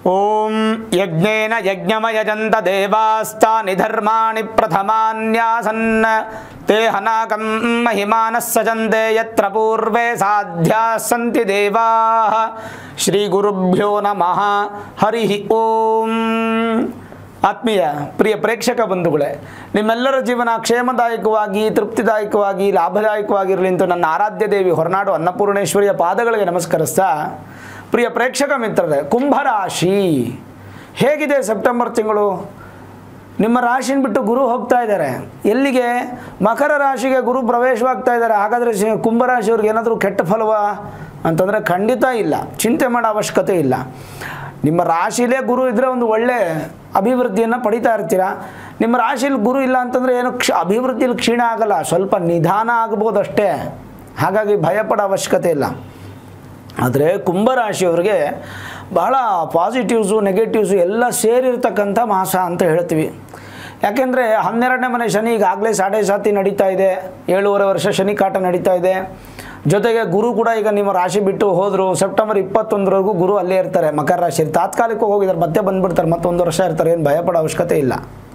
ಓಂ ಯಜ್ಞೇನ ಯಜ್ಞಮಯಜಂತ ದೇವಾಸ್ತಾನಿ ಧರ್ಮಾಣಿ ಪ್ರಥಮಾನ್ಯಾಸನ್ ತೇ ಹನಾಕಂ ಮಹಿಮಾನಃ ಸಜಂತೆ ಯತ್ರ ಪೂರ್ವೇ ಸಾಧ್ಯಾ ಸಂತಿ ದೇವಾ ಶ್ರೀ ಗುರುಭ್ಯೋ ನಮಃ ಹರಿ ಓಂ ಆತ್ಮೀಯ ಪ್ರಿಯ ಪ್ರೇಕ್ಷಕ ಬಂಧುಗಳೇ ನಿಮ್ಮೆಲ್ಲರ ಜೀವನ ಕ್ಷೇಮದಾಯಕವಾಗಿ ತೃಪ್ತಿದಾಯಕವಾಗಿ ಲಾಭದಾಯಕವಾಗಿರಲಿ ಅಂತ ನನ್ನ ಆರಾಧ್ಯ ದೇವಿ ಹೊರನಾಡು ಅನ್ನಪೂರ್ಣೇಶ್ವರಿಯ ಪಾದಗಳಿಗೆ ನಮಸ್ಕರಿಸ್ತಾ ಪ್ರಿಯ ಪ್ರೇಕ್ಷಕ ಮಿತ್ರರೇ ಕುಂಭರಾಶಿ ಹೇಗಿದೆ ಸೆಪ್ಟೆಂಬರ್ ತಿಂಗಳು ನಿಮ್ಮ ರಾಶಿನ ಬಿಟ್ಟು ಗುರು ಹೋಗ್ತಾ ಇದ್ದಾರೆ ಎಲ್ಲಿಗೆ ಮಕರ ರಾಶಿಗೆ ಗುರು ಪ್ರವೇಶವಾಗ್ತಾ ಇದ್ದಾರೆ ಹಾಗಾದರೆ ಶಿ- ಕುಂಭರಾಶಿಯವ್ರಿಗೆ ಏನಾದರೂ ಕೆಟ್ಟ ಫಲವಾ ಅಂತಂದರೆ ಖಂಡಿತ ಇಲ್ಲ ಚಿಂತೆ ಮಾಡೋ ಅವಶ್ಯಕತೆ ಇಲ್ಲ ನಿಮ್ಮ ರಾಶಿಲೇ ಗುರು ಇದ್ದರೆ ಒಂದು ಒಳ್ಳೆ ಅಭಿವೃದ್ಧಿಯನ್ನು ಪಡಿತಾ ಇರ್ತೀರ ನಿಮ್ಮ ರಾಶಿಲಿ ಗುರು ಇಲ್ಲ ಅಂತಂದರೆ ಏನು ಕ್ಷ ಅಭಿವೃದ್ಧಿಲಿ ಕ್ಷೀಣ ಆಗಲ್ಲ ಸ್ವಲ್ಪ ನಿಧಾನ ಆಗ್ಬೋದು ಅಷ್ಟೇ ಹಾಗಾಗಿ ಭಯಪಡೋ ಅವಶ್ಯಕತೆ ಇಲ್ಲ ಆದರೆ ಕುಂಭರಾಶಿಯವರಿಗೆ ಬಹಳ ಪಾಸಿಟಿವ್ಸು ನೆಗೆಟಿವ್ಸು ಎಲ್ಲ ಸೇರಿರ್ತಕ್ಕಂಥ ಮಾಸ ಅಂತ ಹೇಳ್ತೀವಿ ಯಾಕೆಂದರೆ ಹನ್ನೆರಡನೇ ಮನೆ ಶನಿ ಈಗಾಗಲೇ ಸಾಡೆ ಸಾತಿ ನಡೀತಾ ಇದೆ ಏಳೂವರೆ ವರ್ಷ ಶನಿ ಕಾಟ ನಡೀತಾ ಇದೆ ಜೊತೆಗೆ ಗುರು ಕೂಡ ಈಗ ನಿಮ್ಮ ರಾಶಿ ಬಿಟ್ಟು ಹೋದರು ಸೆಪ್ಟೆಂಬರ್ ಇಪ್ಪತ್ತೊಂದರವರೆಗೂ ಗುರು ಅಲ್ಲೇ ಇರ್ತಾರೆ ಮಕರ ರಾಶಿಯಲ್ಲಿ ತಾತ್ಕಾಲಿಕವಾಗಿ ಹೋಗಿದ್ದಾರೆ ಮತ್ತೆ ಬಂದುಬಿಡ್ತಾರೆ ಮತ್ತೊಂದು ವರ್ಷ ಇರ್ತಾರೆ ಏನು ಭಯಪಡೋ ಅವಶ್ಯಕತೆ ಇಲ್ಲ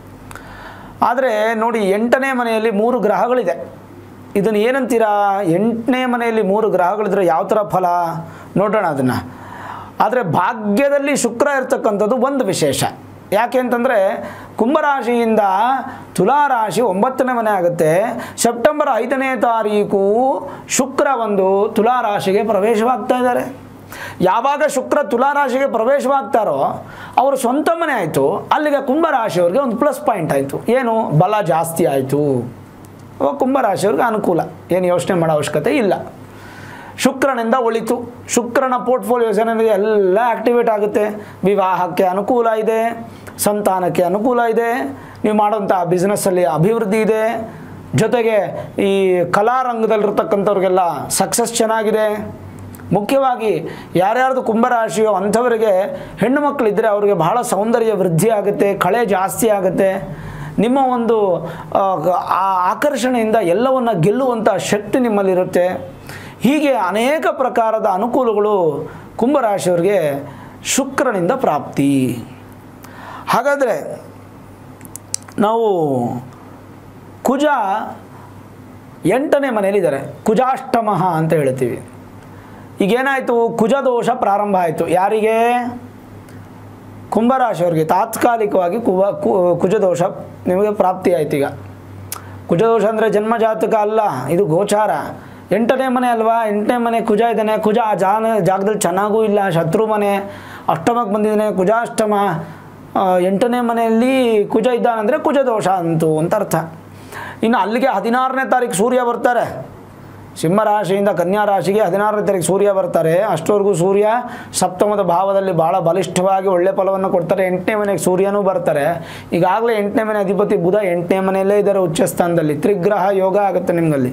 ಆದರೆ ನೋಡಿ ಎಂಟನೇ ಮನೆಯಲ್ಲಿ ಮೂರು ಗ್ರಹಗಳಿದೆ ಇದನ್ನು ಏನಂತೀರಾ ಎಂಟನೇ ಮನೆಯಲ್ಲಿ ಮೂರು ಗ್ರಹಗಳಿದ್ರೆ ಯಾವ ಥರ ಫಲ ನೋಡೋಣ ಅದನ್ನು ಆದರೆ ಭಾಗ್ಯದಲ್ಲಿ ಶುಕ್ರ ಇರ್ತಕ್ಕಂಥದ್ದು ಒಂದು ವಿಶೇಷ ಯಾಕೆ ಅಂತಂದರೆ ಕುಂಭರಾಶಿಯಿಂದ ತುಲಾರಾಶಿ ಒಂಬತ್ತನೇ ಮನೆ ಆಗುತ್ತೆ ಸೆಪ್ಟೆಂಬರ್ ಐದನೇ ತಾರೀಕು ಶುಕ್ರ ಒಂದು ತುಲಾರಾಶಿಗೆ ಪ್ರವೇಶವಾಗ್ತಾ ಇದ್ದಾರೆ ಯಾವಾಗ ಶುಕ್ರ ತುಲಾರಾಶಿಗೆ ಪ್ರವೇಶವಾಗ್ತಾರೋ ಅವರು ಸ್ವಂತ ಮನೆ ಆಯಿತು ಅಲ್ಲಿಗೆ ಕುಂಭರಾಶಿಯವ್ರಿಗೆ ಒಂದು ಪ್ಲಸ್ ಪಾಯಿಂಟ್ ಆಯಿತು ಏನು ಬಲ ಜಾಸ್ತಿ ಆಯಿತು ಅವಾಗ ಕುಂಭರಾಶಿಯವ್ರಿಗೆ ಅನುಕೂಲ ಏನು ಯೋಚನೆ ಮಾಡೋ ಅವಶ್ಯಕತೆ ಇಲ್ಲ ಶುಕ್ರನಿಂದ ಒಳಿತು ಶುಕ್ರನ ಪೋರ್ಟ್ಫೋಲಿಯೋಸ್ ಏನಿದೆ ಎಲ್ಲ ಆ್ಯಕ್ಟಿವೇಟ್ ಆಗುತ್ತೆ ವಿವಾಹಕ್ಕೆ ಅನುಕೂಲ ಇದೆ ಸಂತಾನಕ್ಕೆ ಅನುಕೂಲ ಇದೆ ನೀವು ಮಾಡೋಂಥ ಬಿಸ್ನೆಸ್ಸಲ್ಲಿ ಅಭಿವೃದ್ಧಿ ಇದೆ ಜೊತೆಗೆ ಈ ಕಲಾರಂಗದಲ್ಲಿರ್ತಕ್ಕಂಥವ್ರಿಗೆಲ್ಲ ಸಕ್ಸಸ್ ಚೆನ್ನಾಗಿದೆ ಮುಖ್ಯವಾಗಿ ಯಾರ್ಯಾರ್ದು ಕುಂಭರಾಶಿಯೋ ಅಂಥವರಿಗೆ ಹೆಣ್ಣು ಮಕ್ಕಳಿದ್ದರೆ ಅವರಿಗೆ ಬಹಳ ಸೌಂದರ್ಯ ವೃದ್ಧಿ ಆಗುತ್ತೆ ಕಳೆ ಜಾಸ್ತಿ ಆಗುತ್ತೆ ನಿಮ್ಮ ಒಂದು ಆ, ಆ ಆಕರ್ಷಣೆಯಿಂದ ಎಲ್ಲವನ್ನು ಗೆಲ್ಲುವಂಥ ಶಕ್ತಿ ನಿಮ್ಮಲ್ಲಿರುತ್ತೆ ಹೀಗೆ ಅನೇಕ ಪ್ರಕಾರದ ಅನುಕೂಲಗಳು ಕುಂಭರಾಶಿಯವರಿಗೆ ಶುಕ್ರನಿಂದ ಪ್ರಾಪ್ತಿ ಹಾಗಾದರೆ ನಾವು ಕುಜ ಎಂಟನೇ ಮನೆಯಲ್ಲಿದ್ದಾರೆ ಕುಜಾಷ್ಟಮಃ ಅಂತ ಹೇಳ್ತೀವಿ ಈಗೇನಾಯಿತು ಕುಜದೋಷ ಪ್ರಾರಂಭ ಆಯಿತು ಯಾರಿಗೆ ಕುಂಭರಾಶಿಯವರಿಗೆ ತಾತ್ಕಾಲಿಕವಾಗಿ ಕುವ ಕು ಕುಜದೋಷ ನಿಮಗೆ ಪ್ರಾಪ್ತಿ ಆಯ್ತು ಈಗ ಕುಜದೋಷ ಅಂದರೆ ಜನ್ಮಜಾತಕ ಅಲ್ಲ ಇದು ಗೋಚಾರ ಎಂಟನೇ ಮನೆ ಅಲ್ವಾ ಎಂಟನೇ ಮನೆ ಕುಜ ಇದ್ದಾನೆ ಕುಜ ಆ ಜಾನ ಜಾಗದಲ್ಲಿ ಚೆನ್ನಾಗೂ ಇಲ್ಲ ಶತ್ರು ಮನೆ ಅಷ್ಟಮಕ್ಕೆ ಬಂದಿದ್ದಾನೆ ಕುಜಾಷ್ಟಮ ಆ, ಎಂಟನೇ ಮನೆಯಲ್ಲಿ ಕುಜ ಇದ್ದಾನಂದರೆ ಕುಜದೋಷ ಅಂತು ಅಂತ ಅರ್ಥ ಇನ್ನು ಅಲ್ಲಿಗೆ ಹದಿನಾರನೇ ತಾರೀಕು ಸೂರ್ಯ ಬರ್ತಾರೆ ಸಿಂಹರಾಶಿಯಿಂದ ಕನ್ಯಾ ರಾಶಿಗೆ ಹದಿನಾರನೇ ತಾರೀಕು ಸೂರ್ಯ ಬರ್ತಾರೆ ಅಷ್ಟವರೆಗೂ ಸೂರ್ಯ ಸಪ್ತಮದ ಭಾವದಲ್ಲಿ ಭಾಳ ಬಲಿಷ್ಠವಾಗಿ ಒಳ್ಳೆ ಫಲವನ್ನು ಕೊಡ್ತಾರೆ ಎಂಟನೇ ಮನೆಗೆ ಸೂರ್ಯನೂ ಬರ್ತಾರೆ ಈಗಾಗಲೇ ಎಂಟನೇ ಮನೆ ಅಧಿಪತಿ ಬುಧ ಎಂಟನೇ ಮನೆಯಲ್ಲೇ ಇದ್ದಾರೆ ಉಚ್ಚ ಸ್ಥಾನದಲ್ಲಿ ತ್ರಿಗ್ರಹ ಯೋಗ ಆಗುತ್ತೆ ನಿಮ್ಮಲ್ಲಿ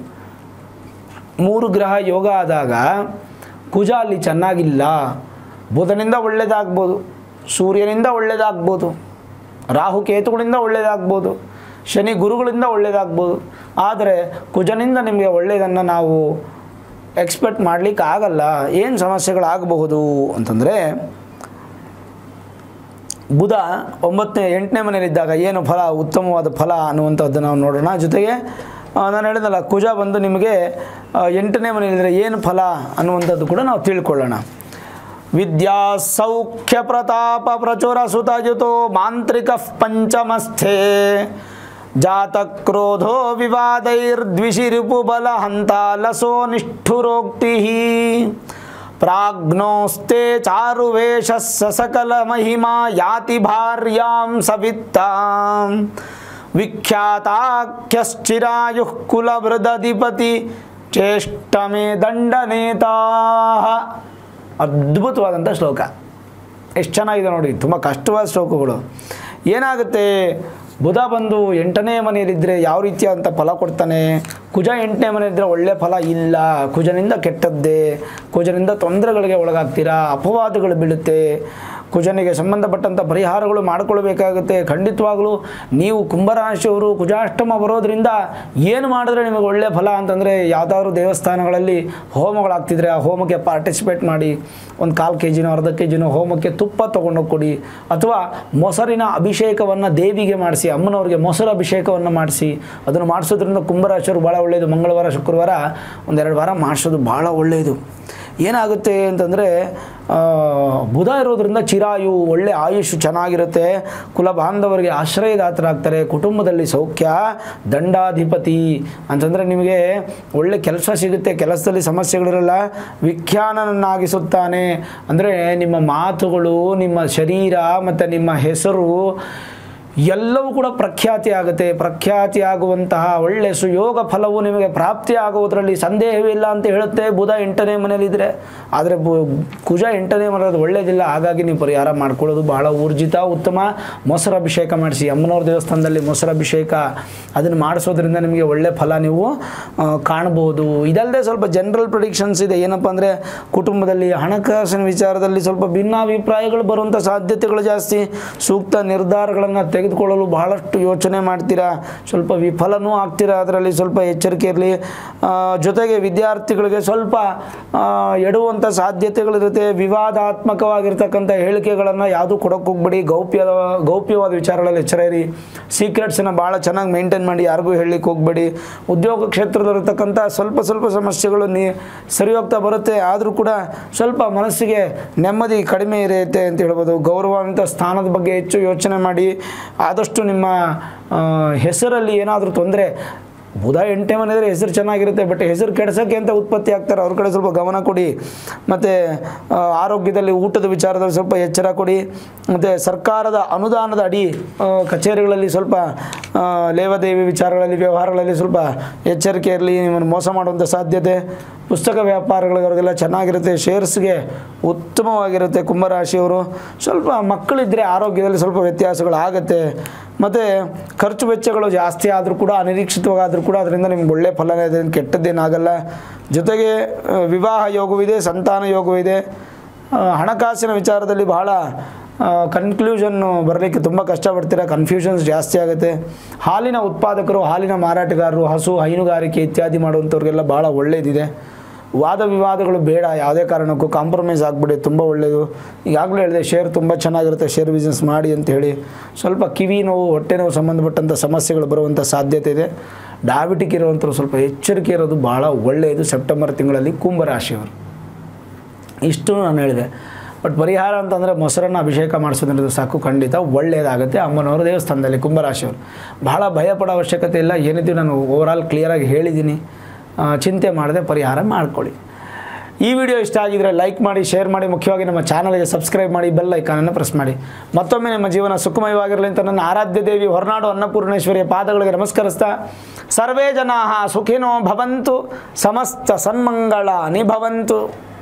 ಮೂರು ಗ್ರಹ ಯೋಗ ಆದಾಗ ಕುಜ ಅಲ್ಲಿ ಚೆನ್ನಾಗಿಲ್ಲ ಬುಧನಿಂದ ಒಳ್ಳೆಯದಾಗ್ಬೋದು ಸೂರ್ಯನಿಂದ ಒಳ್ಳೆಯದಾಗ್ಬೋದು ರಾಹು ಕೇತುಗಳಿಂದ ಒಳ್ಳೆಯದಾಗ್ಬೋದು ಶನಿ ಗುರುಗಳಿಂದ ಒಳ್ಳೆಯದಾಗ್ಬೋದು ಆದರೆ ಕುಜನಿಂದ ನಿಮಗೆ ಒಳ್ಳೆಯದನ್ನು ನಾವು ಎಕ್ಸ್ಪೆಕ್ಟ್ ಮಾಡಲಿಕ್ಕೆ ಆಗಲ್ಲ ಏನು ಸಮಸ್ಯೆಗಳಾಗಬಹುದು ಅಂತಂದರೆ ಬುಧ ಒಂಬತ್ತನೇ ಎಂಟನೇ ಮನೆಯಲ್ಲಿದ್ದಾಗ ಏನು ಫಲ ಉತ್ತಮವಾದ ಫಲ ಅನ್ನುವಂಥದ್ದು ನಾವು ನೋಡೋಣ ಜೊತೆಗೆ ಆ, ನಾನು ಹೇಳಿದಲ್ಲ ಕುಜ ಬಂದು ನಿಮಗೆ ಆ, ಎಂಟನೇ ಮನೆಯಲ್ಲಿದ್ದರೆ ಏನು ಫಲ ಅನ್ನುವಂಥದ್ದು ಕೂಡ ನಾವು ತಿಳ್ಕೊಳ್ಳೋಣ ವಿದ್ಯಾ ಸೌಖ್ಯ ಪ್ರತಾಪ ಪ್ರಚುರ ಸುತಯುತೋ ಮಾಂತ್ರಿಕ ಪಂಚಮಸ್ಥೆ ಜಾತ ಕ್ರೋಧೋ ವಿವಾದೈರ್ದ್ವಿಷಿರಿಪು ಬಲ ಹಂತ ಲಸೋ ನಿಷ್ಠುರೋಕ್ತಿ ಪ್ರಾಜ್ಞೋಸ್ತೆ ಚಾರುವೇಷ ಸಕಲ ಮಹಿಮಾ ಯಾತಿ ಭಾರ್ಯಾಂ ಸವಿತ್ತಾಂ ವಿಖ್ಯಾತಾಖ್ಯಶ್ಚಿರಾಯು ಕುಲವೃದಧಿಪತಿ ಚೇಷ್ಟಮೇ ದಂಡನೇತಾ ಅದ್ಭುತವಾದಂಥ ಶ್ಲೋಕ ಎಷ್ಟು ಚೆನ್ನಾಗಿದೆ ನೋಡಿ ತುಂಬ ಕಷ್ಟವಾದ ಶ್ಲೋಕಗಳು ಏನಾಗುತ್ತೆ ಬುಧ ಬಂದು ಎಂಟನೇ ಮನೆಯಲ್ಲಿದ್ದರೆ ಯಾವ ರೀತಿಯಾದಂಥ ಫಲ ಕೊಡ್ತಾನೆ ಕುಜ ಎಂಟನೇ ಮನೆಯಲ್ಲಿದ್ದರೆ ಒಳ್ಳೆಯ ಫಲ ಇಲ್ಲ ಕುಜನಿಂದ ಕೆಟ್ಟದ್ದೇ ಕುಜನಿಂದ ತೊಂದರೆಗಳಿಗೆ ಒಳಗಾಗ್ತೀರಾ ಅಪವಾದಗಳು ಬೀಳುತ್ತೆ ಕುಜನಿಗೆ ಸಂಬಂಧಪಟ್ಟಂಥ ಪರಿಹಾರಗಳು ಮಾಡಿಕೊಳ್ಬೇಕಾಗುತ್ತೆ ಖಂಡಿತವಾಗಲೂ ನೀವು ಕುಂಭರಾಶಿಯವರು ಕುಜಾಷ್ಟಮ ಬರೋದ್ರಿಂದ ಏನು ಮಾಡಿದ್ರೆ ನಿಮಗೆ ಒಳ್ಳೆಯ ಫಲ ಅಂತಂದರೆ ಯಾವುದಾದ್ರು ದೇವಸ್ಥಾನಗಳಲ್ಲಿ ಹೋಮಗಳಾಗ್ತಿದ್ರೆ ಆ ಹೋಮಕ್ಕೆ ಪಾರ್ಟಿಸಿಪೇಟ್ ಮಾಡಿ ಒಂದು ಕಾಲು ಕೆ ಜಿನೋ ಅರ್ಧ ಕೆ ಜಿನೋ ಹೋಮಕ್ಕೆ ತುಪ್ಪ ತೊಗೊಂಡೋಗಿ ಕೊಡಿ ಅಥವಾ ಮೊಸರಿನ ಅಭಿಷೇಕವನ್ನು ದೇವಿಗೆ ಮಾಡಿಸಿ ಅಮ್ಮನವ್ರಿಗೆ ಮೊಸರು ಅಭಿಷೇಕವನ್ನು ಮಾಡಿಸಿ ಅದನ್ನು ಮಾಡಿಸೋದ್ರಿಂದ ಕುಂಭರಾಶಿಯವರು ಭಾಳ ಒಳ್ಳೆಯದು ಮಂಗಳವಾರ ಶುಕ್ರವಾರ ಒಂದೆರಡು ವಾರ ಮಾಡಿಸೋದು ಭಾಳ ಒಳ್ಳೆಯದು ಏನಾಗುತ್ತೆ ಅಂತಂದರೆ ಬುಧ ಇರೋದ್ರಿಂದ ಚಿರಾಯು ಒಳ್ಳೆ ಆಯುಷ್ ಚೆನ್ನಾಗಿರುತ್ತೆ ಕುಲ ಬಾಂಧವರಿಗೆ ಆಶ್ರಯದಾತರಾಗ್ತಾರೆ ಕುಟುಂಬದಲ್ಲಿ ಸೌಖ್ಯ ದಂಡಾಧಿಪತಿ ಅಂತಂದರೆ ನಿಮಗೆ ಒಳ್ಳೆ ಕೆಲಸ ಸಿಗುತ್ತೆ ಕೆಲಸದಲ್ಲಿ ಸಮಸ್ಯೆಗಳಿರಲ್ಲ ವಿಖ್ಯಾನನನ್ನಾಗಿಸುತ್ತಾನೆ ಅಂದರೆ ನಿಮ್ಮ ಮಾತುಗಳು ನಿಮ್ಮ ಶರೀರ ಮತ್ತು ನಿಮ್ಮ ಹೆಸರು ಎಲ್ಲವೂ ಕೂಡ ಪ್ರಖ್ಯಾತಿ ಆಗುತ್ತೆ ಪ್ರಖ್ಯಾತಿ ಆಗುವಂತಹ ಒಳ್ಳೆ ಸುಯೋಗ ಫಲವು ನಿಮಗೆ ಪ್ರಾಪ್ತಿ ಆಗುವುದರಲ್ಲಿ ಸಂದೇಹವಿಲ್ಲ ಅಂತ ಹೇಳುತ್ತೆ ಬುಧ ಎಂಟನೇ ಮನೆಯಲ್ಲಿದ್ದರೆ ಆದರೆ ಬು ಕುಜ ಎಂಟನೇ ಮನೆಯದು ಒಳ್ಳೆಯದಿಲ್ಲ ಹಾಗಾಗಿ ನೀವು ಪರಿಹಾರ ಮಾಡ್ಕೊಳ್ಳೋದು ಬಹಳ ಊರ್ಜಿತ ಉತ್ತಮ ಮೊಸರು ಅಭಿಷೇಕ ಮಾಡಿಸಿ ಅಮ್ಮನವ್ರ ದೇವಸ್ಥಾನದಲ್ಲಿ ಮೊಸರು ಅಭಿಷೇಕ ಅದನ್ನು ಮಾಡಿಸೋದ್ರಿಂದ ನಿಮಗೆ ಒಳ್ಳೆ ಫಲ ನೀವು ಆ, ಕಾಣ್ಬೋದು ಇದಲ್ಲದೆ ಸ್ವಲ್ಪ ಜನರಲ್ ಪ್ರಿಡಿಕ್ಷನ್ಸ್ ಇದೆ ಏನಪ್ಪ ಅಂದರೆ ಕುಟುಂಬದಲ್ಲಿ ಹಣಕಾಸಿನ ವಿಚಾರದಲ್ಲಿ ಸ್ವಲ್ಪ ಭಿನ್ನಾಭಿಪ್ರಾಯಗಳು ಬರುವಂಥ ಸಾಧ್ಯತೆಗಳು ಜಾಸ್ತಿ ಸೂಕ್ತ ನಿರ್ಧಾರಗಳನ್ನು ತೆಗೆದುಕೊಳ್ಳಲು ಬಹಳಷ್ಟು ಯೋಚನೆ ಮಾಡ್ತೀರಾ ಸ್ವಲ್ಪ ವಿಫಲನೂ ಆಗ್ತೀರಾ ಅದರಲ್ಲಿ ಸ್ವಲ್ಪ ಎಚ್ಚರಿಕೆ ಇರಲಿ ಜೊತೆಗೆ ವಿದ್ಯಾರ್ಥಿಗಳಿಗೆ ಸ್ವಲ್ಪ ಆ, ಎಡುವಂಥ ಸಾಧ್ಯತೆಗಳಿರುತ್ತೆ ವಿವಾದಾತ್ಮಕವಾಗಿರ್ತಕ್ಕಂಥ ಹೇಳಿಕೆಗಳನ್ನು ಯಾವುದೂ ಕೊಡೋಕೆ ಹೋಗ್ಬೇಡಿ ಗೌಪ್ಯ ಗೌಪ್ಯವಾದ ವಿಚಾರಗಳಲ್ಲಿ ಎಚ್ಚರ ಇರಿ ಸೀಕ್ರೆಟ್ಸನ್ನು ಭಾಳ ಚೆನ್ನಾಗಿ ಮೇಂಟೈನ್ ಮಾಡಿ ಯಾರಿಗೂ ಹೇಳಲಿಕ್ಕೆ ಹೋಗಬೇಡಿ ಉದ್ಯೋಗ ಕ್ಷೇತ್ರದಲ್ಲಿರ್ತಕ್ಕಂಥ ಸ್ವಲ್ಪ ಸ್ವಲ್ಪ ಸಮಸ್ಯೆಗಳು ನೀ ಸರಿ ಹೋಗ್ತಾ ಬರುತ್ತೆ ಆದರೂ ಕೂಡ ಸ್ವಲ್ಪ ಮನಸ್ಸಿಗೆ ನೆಮ್ಮದಿ ಕಡಿಮೆ ಇರುತ್ತೆ ಅಂತ ಹೇಳ್ಬೋದು ಗೌರವಾನ್ವಿತ ಸ್ಥಾನದ ಬಗ್ಗೆ ಹೆಚ್ಚು ಯೋಚನೆ ಮಾಡಿ ಆದಷ್ಟು ನಿಮ್ಮ ಆ, ಹೆಸರಲ್ಲಿ ಏನಾದರೂ ತೊಂದರೆ ಬುಧ ಎಂಟೇ ಮನೆ ಇದ್ರೆ ಹೆಸರು ಚೆನ್ನಾಗಿರುತ್ತೆ ಬಟ್ ಹೆಸರು ಕೆಡ್ಸೋಕ್ಕೆ ಅಂತ ಉತ್ಪತ್ತಿ ಆಗ್ತಾರೆ ಅವ್ರ ಕಡೆ ಸ್ವಲ್ಪ ಗಮನ ಕೊಡಿ ಮತ್ತು ಆರೋಗ್ಯದಲ್ಲಿ ಊಟದ ವಿಚಾರದಲ್ಲಿ ಸ್ವಲ್ಪ ಎಚ್ಚರ ಕೊಡಿ ಮತ್ತು ಸರ್ಕಾರದ ಅನುದಾನದ ಅಡಿ ಆ, ಕಚೇರಿಗಳಲ್ಲಿ ಸ್ವಲ್ಪ ಆ, ಲೇವಾದೇವಿ ವಿಚಾರಗಳಲ್ಲಿ ವ್ಯವಹಾರಗಳಲ್ಲಿ ಸ್ವಲ್ಪ ಎಚ್ಚರಿಕೆ ಇರಲಿ ನಿಮ್ಮನ್ನು ಮೋಸ ಮಾಡುವಂಥ ಸಾಧ್ಯತೆ ಪುಸ್ತಕ ವ್ಯಾಪಾರಗಳಿಗೆಲ್ಲ ಚೆನ್ನಾಗಿರುತ್ತೆ ಶೇರ್ಸ್ಗೆ ಉತ್ತಮವಾಗಿರುತ್ತೆ ಕುಂಭರಾಶಿಯವರು ಸ್ವಲ್ಪ ಮಕ್ಕಳಿದ್ದರೆ ಆರೋಗ್ಯದಲ್ಲಿ ಸ್ವಲ್ಪ ವ್ಯತ್ಯಾಸಗಳು ಆಗುತ್ತೆ ಮತ್ತು ಖರ್ಚು ವೆಚ್ಚಗಳು ಜಾಸ್ತಿ ಆದರೂ ಕೂಡ ಅನಿರೀಕ್ಷಿತವಾದರೂ ಕೂಡ ಅದರಿಂದ ನಿಮ್ಗೆ ಒಳ್ಳೆ ಫಲನೇ ಇದೆ ಕೆಟ್ಟದ್ದೇನಾಗಲ್ಲ ಜೊತೆಗೆ ಆ, ವಿವಾಹ ಯೋಗವಿದೆ ಸಂತಾನ ಯೋಗವಿದೆ ಆ, ಹಣಕಾಸಿನ ವಿಚಾರದಲ್ಲಿ ಬಹಳ ಕನ್ಕ್ಲೂಷನ್ನು ಬರಲಿಕ್ಕೆ ತುಂಬ ಕಷ್ಟಪಡ್ತೀರಾ ಕನ್ಫ್ಯೂಷನ್ಸ್ ಜಾಸ್ತಿ ಆಗುತ್ತೆ ಹಾಲಿನ ಉತ್ಪಾದಕರು ಹಾಲಿನ ಮಾರಾಟಗಾರರು ಹಸು ಹೈನುಗಾರಿಕೆ ಇತ್ಯಾದಿ ಮಾಡುವಂಥವ್ರಿಗೆಲ್ಲ ಭಾಳ ಒಳ್ಳೆಯದಿದೆ ವಾದ ವಿವಾದಗಳು ಬೇಡ ಯಾವುದೇ ಕಾರಣಕ್ಕೂ ಕಾಂಪ್ರಮೈಸ್ ಆಗಿಬಿಡಿ ತುಂಬ ಒಳ್ಳೆಯದು ಈಗಾಗಲೇ ಹೇಳಿದೆ ಶೇರ್ ತುಂಬ ಚೆನ್ನಾಗಿರುತ್ತೆ ಶೇರ್ ಬಿಸ್ನೆಸ್ ಮಾಡಿ ಅಂತ ಹೇಳಿ ಸ್ವಲ್ಪ ಕಿವಿ ನೋವು ಹೊಟ್ಟೆ ನೋವು ಸಂಬಂಧಪಟ್ಟಂಥ ಸಮಸ್ಯೆಗಳು ಬರುವಂಥ ಸಾಧ್ಯತೆ ಇದೆ ಡಯಾಬಿಟಿಕ್ ಇರುವಂಥವ್ರು ಸ್ವಲ್ಪ ಎಚ್ಚರಿಕೆ ಇರೋದು ಭಾಳ ಒಳ್ಳೆಯದು ಸೆಪ್ಟೆಂಬರ್ ತಿಂಗಳಲ್ಲಿ ಕುಂಭರಾಶಿಯವರು ಇಷ್ಟು ನಾನು ಹೇಳಿದೆ ಬಟ್ ಪರಿಹಾರ ಅಂತಂದರೆ ಮೊಸರನ್ನು ಅಭಿಷೇಕ ಮಾಡಿಸೋದ್ರಿಂದ ಸಾಕು ಖಂಡಿತ ಒಳ್ಳೆಯದಾಗುತ್ತೆ ಅಮ್ಮನವರ ದೇವಸ್ಥಾನದಲ್ಲಿ ಕುಂಭರಾಶಿಯವರು ಬಹಳ ಭಯಪಡೋ ಅವಶ್ಯಕತೆ ಇಲ್ಲ ಏನಿದ್ದೀವಿ ನಾನು ಓವರಾಲ್ ಕ್ಲಿಯರಾಗಿ ಹೇಳಿದ್ದೀನಿ ಆ, ಚಿಂತೆ ಮಾಡದೆ ಪರಿಹಾರ ಮಾಡ್ಕೊಳ್ಳಿ ಈ ವಿಡಿಯೋ ಇಷ್ಟ ಆಗಿದರೆ ಲೈಕ್ ಮಾಡಿ ಶೇರ್ ಮಾಡಿ ಮುಖ್ಯವಾಗಿ ನಮ್ಮ ಚಾನಲ್ಗೆ ಸಬ್ಸ್ಕ್ರೈಬ್ ಮಾಡಿ ಬೆಲ್ ಐಕಾನನ್ನು ಪ್ರೆಸ್ ಮಾಡಿ ಮತ್ತೊಮ್ಮೆ ನಿಮ್ಮ ಜೀವನ ಸುಖಮಯವಾಗಿರಲಿ ಅಂತ ನನ್ನ ಆರಾಧ್ಯ ದೇವಿ ಹೊರನಾಡು ಅನ್ನಪೂರ್ಣೇಶ್ವರಿಯ ಪಾದಗಳಿಗೆ ನಮಸ್ಕರಿಸ್ತಾ ಸರ್ವೇ ಜನಾ ಸುಖಿನೋ ಭವಂತು ಸಮಸ್ತ ಸನ್ಮಂಗಳ ನಿಭವಂತು